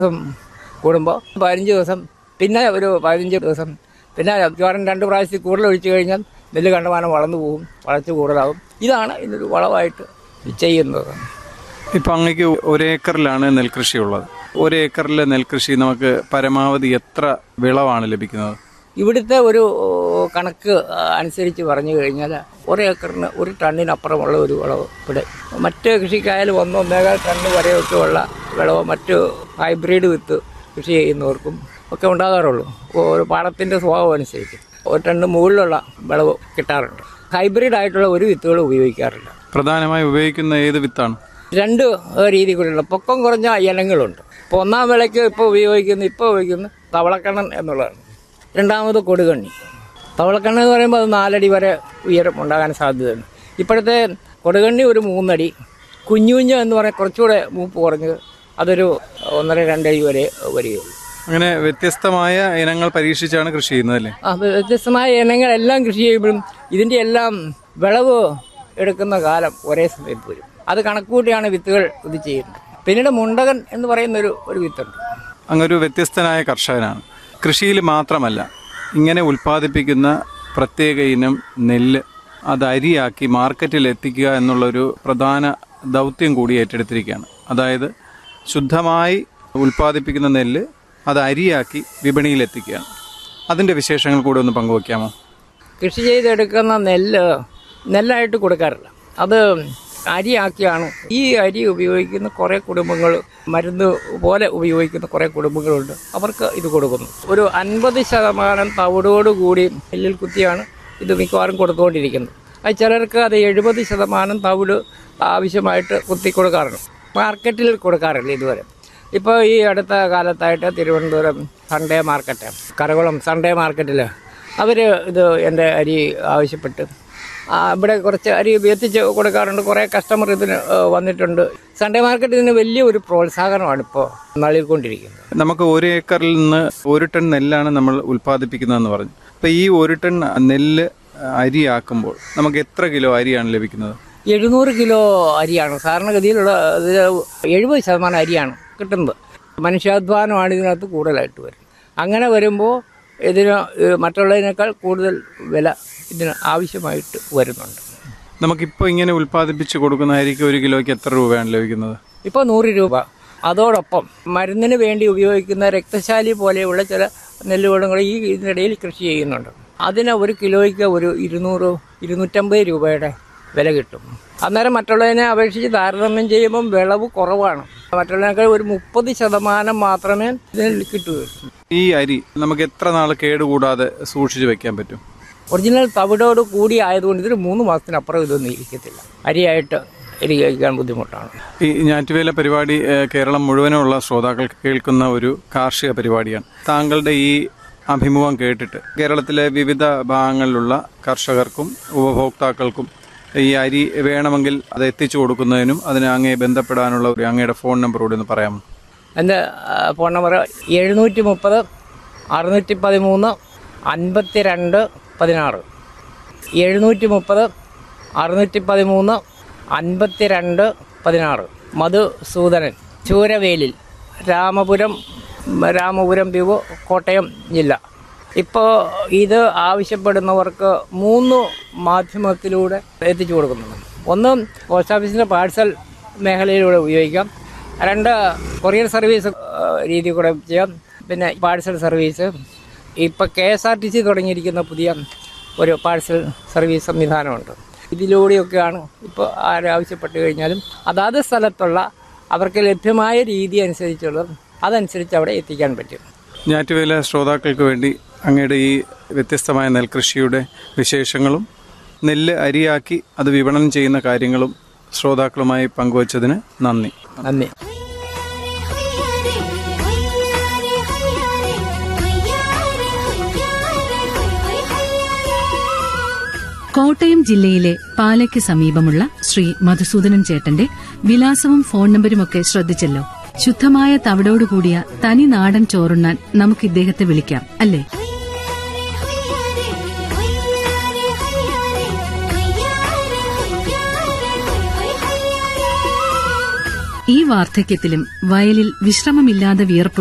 ദിവസം കൂടുമ്പോൾ പതിനഞ്ച് ദിവസം പിന്നെ ഒരു പതിനഞ്ച് ദിവസം പിന്നെ മിക്കവാറും രണ്ട് പ്രാവശ്യത്തിൽ കൂടുതൽ ഒഴിച്ചു കഴിഞ്ഞാൽ നെല്ല് കണ്ടമാനം വളർന്നു പോകും വളർച്ച കൂടുതലാവും ഇതാണ് ഇതിനൊരു വളമായിട്ട് ചെയ്യുന്നത് ഇപ്പൊ അങ്ങക്ക് ഒരേക്കറിലാണ് നെൽകൃഷി ഉള്ളത് ഒരേക്കറിലെ നെൽകൃഷി നമുക്ക് പരമാവധി എത്ര വിളവാണ് ലഭിക്കുന്നത് ഇവിടുത്തെ ഒരു കണക്ക് അനുസരിച്ച് പറഞ്ഞു കഴിഞ്ഞാൽ ഒരു ഏക്കറിന് ഒരു ടണ്ണിനപ്പുറമുള്ള ഒരു വിളവ് ഇവിടെ മറ്റ് കൃഷിക്കായാലും ഒന്നോ ഒന്നേകാൽ ടണ്ണ് വരെയൊക്കെ ഉള്ള വിളവ് മറ്റ് ഹൈബ്രിഡ് വിത്ത് കൃഷി ചെയ്യുന്നവർക്കും ഒക്കെ ഉണ്ടാകാറുള്ളൂ ഒരു പാടത്തിൻ്റെ സ്വഭാവം അനുസരിച്ച് ഒരു ടണ്ണ് മുകളിലുള്ള വിളവ് കിട്ടാറുണ്ട് ഹൈബ്രിഡ് ആയിട്ടുള്ള ഒരു വിത്തുകൾ ഉപയോഗിക്കാറില്ല പ്രധാനമായി ഉപയോഗിക്കുന്ന ഏത് വിത്താണ് രണ്ട് രീതി കൂടിയുള്ള പൊക്കം കുറഞ്ഞ ഇനങ്ങളുണ്ട് ഇപ്പോൾ ഒന്നാം വിളയ്ക്ക് ഇപ്പോൾ ഉപയോഗിക്കുന്ന ഇപ്പോൾ ഉപയോഗിക്കുന്ന തവളക്കണ്ണൻ എന്നുള്ളതാണ് രണ്ടാമത് കൊടുകണ്ണി തവളക്കണ്ണൻ എന്ന് പറയുമ്പോൾ അത് നാലടി വരെ ഉയരം ഉണ്ടാകാൻ സാധ്യതയുണ്ട് ഇപ്പോഴത്തെ കൊടുകണ്ണി ഒരു മൂന്നടി കുഞ്ഞു കുഞ്ഞ് എന്ന് പറഞ്ഞാൽ കുറച്ചുകൂടെ മൂപ്പ് കുറഞ്ഞ് അതൊരു ഒന്നര രണ്ടടി വരെ വരികയുള്ളൂ അങ്ങനെ വ്യത്യസ്തമായ ഇനങ്ങൾ പരീക്ഷിച്ചാണ് കൃഷി ചെയ്യുന്നത് അല്ലേ ആ വ്യത്യസ്തമായ ഇനങ്ങളെല്ലാം കൃഷി ചെയ്യുമ്പോഴും ഇതിൻ്റെ എല്ലാം വിളവ് എടുക്കുന്ന കാലം ഒരേ സമയത്ത് വരും അത് കണക്കുകൂട്ടിയാണ് വിത്തുകൾ ഇത് ചെയ്യുന്നത് പിന്നീട് മുണ്ടകൻ എന്ന് പറയുന്ന ഒരു ഒരു വിത്തുണ്ട് അങ്ങൊരു വ്യത്യസ്തനായ കർഷകനാണ് കൃഷിയിൽ മാത്രമല്ല ഇങ്ങനെ ഉൽപ്പാദിപ്പിക്കുന്ന പ്രത്യേക ഇനം നെല്ല് അത് അരിയാക്കി മാർക്കറ്റിൽ എത്തിക്കുക എന്നുള്ളൊരു പ്രധാന ദൗത്യം കൂടി ഏറ്റെടുത്തിരിക്കുകയാണ് അതായത് ശുദ്ധമായി ഉൽപ്പാദിപ്പിക്കുന്ന നെല്ല് അത് അരിയാക്കി വിപണിയിൽ എത്തിക്കുകയാണ് അതിൻ്റെ വിശേഷങ്ങൾ കൂടെ ഒന്ന് പങ്കുവയ്ക്കാമോ കൃഷി ചെയ്തെടുക്കുന്ന നെല്ല് നെല്ലായിട്ട് കൊടുക്കാറില്ല അത് അരിയാക്കിയാണ് ഈ അരി ഉപയോഗിക്കുന്ന കുറേ കുടുംബങ്ങൾ മരുന്ന് പോലെ ഉപയോഗിക്കുന്ന കുറേ കുടുംബങ്ങളുണ്ട് അവർക്ക് ഇത് കൊടുക്കുന്നു ഒരു അൻപത് ശതമാനം തവിടോടുകൂടി നെല്ലിൽ കുത്തിയാണ് ഇത് മിക്കവാറും കൊടുത്തുകൊണ്ടിരിക്കുന്നത് അത് ചിലർക്ക് അത് എഴുപത് ശതമാനം തവിട് ആവശ്യമായിട്ട് കുത്തി കൊടുക്കാറുണ്ട് മാർക്കറ്റിൽ കൊടുക്കാറില്ല ഇതുവരെ ഇപ്പോൾ ഈ അടുത്ത കാലത്തായിട്ട് Thiruvananthapuram Sunday market Karakulam Sunday മാർക്കറ്റിൽ അവർ ഇത് എൻ്റെ അരി ആവശ്യപ്പെട്ട് ആ, ഇവിടെ കുറച്ച് അരി എത്തിച്ച് കൊടുക്കാറുണ്ട് കുറേ കസ്റ്റമർ ഇതിന് ഏ, വന്നിട്ടുണ്ട് സൺഡേ മാർക്കറ്റ് ഇതിന് വലിയ ഒരു പ്രോത്സാഹനമാണ് ഇപ്പോൾ നൽകിക്കൊണ്ടിരിക്കുന്നത് നമുക്ക് ഒരു ഏക്കറിൽ നിന്ന് ഒരു ടൺ നെല്ലാണ് നമ്മൾ ഉൽപ്പാദിപ്പിക്കുന്നതെന്ന് പറഞ്ഞു അപ്പൊ ഈ ഒരു ടൺ നെല്ല് അരിയാക്കുമ്പോൾ നമുക്ക് എത്ര കിലോ അരിയാണ് ലഭിക്കുന്നത് എഴുന്നൂറ് കിലോ അരിയാണ് സാധാരണഗതിയിലുള്ള ഇത് എഴുപത് ശതമാനം അരിയാണ് കിട്ടുന്നത് മനുഷ്യാധ്വാനമാണ് ഇതിനകത്ത് കൂടുതലായിട്ട് വരുന്നത് അങ്ങനെ വരുമ്പോൾ ഇതിന് ഏ, മറ്റുള്ളതിനേക്കാൾ കൂടുതൽ വില ഇതിന് ആവശ്യമായിട്ട് വരുന്നുണ്ട് നമുക്കിപ്പോൾ ഇങ്ങനെ ഉൽപ്പാദിപ്പിച്ച് കൊടുക്കുന്ന അരിക്ക് ഒരു കിലോയ്ക്ക് എത്ര രൂപയാണ് ലഭിക്കുന്നത് ഇപ്പോൾ നൂറ് രൂപ അതോടൊപ്പം മരുന്നിന് വേണ്ടി ഉപയോഗിക്കുന്ന രക്തശാലി പോലെയുള്ള ചില നെല്ലുകളും ഈ ഇതിനിടയിൽ കൃഷി ചെയ്യുന്നുണ്ട് അതിന് ഒരു കിലോയ്ക്ക് ഒരു ഇരുന്നൂറ് ഇരുന്നൂറ്റമ്പത് രൂപയുടെ വില കിട്ടും അന്നേരം മറ്റുള്ളതിനെ അപേക്ഷിച്ച് താരതമ്യം ചെയ്യുമ്പം വിളവ് കുറവാണ് മറ്റുള്ളതിനേക്കാൾ ഒരു മുപ്പത് ശതമാനം മാത്രമേ ഇതിന് കിട്ടുകയുള്ളൂ ഈ അരി നമുക്ക് എത്ര നാൾ കേടുകൂടാതെ സൂക്ഷിച്ചു വെക്കാൻ പറ്റും ഒറിജിനൽ തവിടോട് കൂടി ആയതുകൊണ്ട് ഇതിന് മൂന്ന് മാസത്തിനപ്പുറം ഇതൊന്നും ഇരിക്കത്തില്ല അരിയായിട്ട് അരി കഴിക്കാൻ ബുദ്ധിമുട്ടാണ് ഈ ഞാറ്റുവേല പരിപാടി ഏഹ്, കേരളം മുഴുവനുമുള്ള ശ്രോതാക്കൾ കേൾക്കുന്ന ഒരു കാർഷിക പരിപാടിയാണ് താങ്കളുടെ ഈ അഭിമുഖം കേട്ടിട്ട് കേരളത്തിലെ വിവിധ ഭാഗങ്ങളിലുള്ള കർഷകർക്കും ഉപഭോക്താക്കൾക്കും ഈ അരി വേണമെങ്കിൽ അത് എത്തിച്ചു കൊടുക്കുന്നതിനും അതിന് അങ്ങേ ബന്ധപ്പെടാനുള്ള ഒരു അങ്ങയുടെ ഫോൺ നമ്പർ കൂടി ഒന്ന് പറയാമോ എൻ്റെ ആ, ഫോൺ നമ്പർ എഴുന്നൂറ്റി മുപ്പത് അറുന്നൂറ്റി പതിമൂന്ന് അൻപത്തി രണ്ട് പതിനാറ് എഴുന്നൂറ്റി മുപ്പത് അറുന്നൂറ്റി പതിമൂന്ന് അൻപത്തി രണ്ട് പതിനാറ് മധുസൂദനൻ ചൂരവേലിൽ രാമപുരം രാമപുരം പിവ് കോട്ടയം ജില്ല ഇപ്പോൾ ഇത് ആവശ്യപ്പെടുന്നവർക്ക് മൂന്ന് മാധ്യമത്തിലൂടെ എത്തിച്ചു കൊടുക്കുന്നുണ്ട് ഒന്ന് പോസ്റ്റ് ഓഫീസിൻ്റെ പാഴ്സൽ മേഖലയിലൂടെ ഉപയോഗിക്കാം രണ്ട് കൊറിയർ സർവീസ് ആ, രീതി കൂടെ ചെയ്യാം പിന്നെ പാഴ്സൽ സർവീസ് ഇപ്പോൾ K S R T C തുടങ്ങിയിരിക്കുന്ന പുതിയ ഒരു പാഴ്സൽ സർവീസ് സംവിധാനമുണ്ട് ഇതിലൂടെയൊക്കെയാണ് ഇപ്പോൾ ആരാവശ്യപ്പെട്ട് കഴിഞ്ഞാലും അതാത് സ്ഥലത്തുള്ള അവർക്ക് ലഭ്യമായ രീതി അനുസരിച്ചുള്ള അതനുസരിച്ച് അവിടെ എത്തിക്കാൻ പറ്റും ഞാറ്റുവേല ശ്രോതാക്കൾക്ക് വേണ്ടി അങ്ങയുടെ ഈ വ്യത്യസ്തമായ നെൽകൃഷിയുടെ വിശേഷങ്ങളും നെല്ല് അരിയാക്കി അത് വിപണനം ചെയ്യുന്ന കാര്യങ്ങളും ശ്രോതാക്കളുമായി പങ്കുവച്ചതിന് നന്ദി നന്ദി കോട്ടയം ജില്ലയിലെ പാലയ്ക്ക് സമീപമുള്ള ശ്രീ മധുസൂദനൻ ചേട്ടന്റെ വിലാസവും ഫോൺ നമ്പരുമൊക്കെ ശ്രദ്ധിച്ചല്ലോ ശുദ്ധമായ തവിടോടുകൂടിയ തനി നാടൻ ചോറുണ്ണാൻ നമുക്ക് ഇദ്ദേഹത്തെ വിളിക്കാം അല്ലേ ഈ വാർദ്ധക്യത്തിലും വയലിൽ വിശ്രമമില്ലാതെ വിയർപ്പ്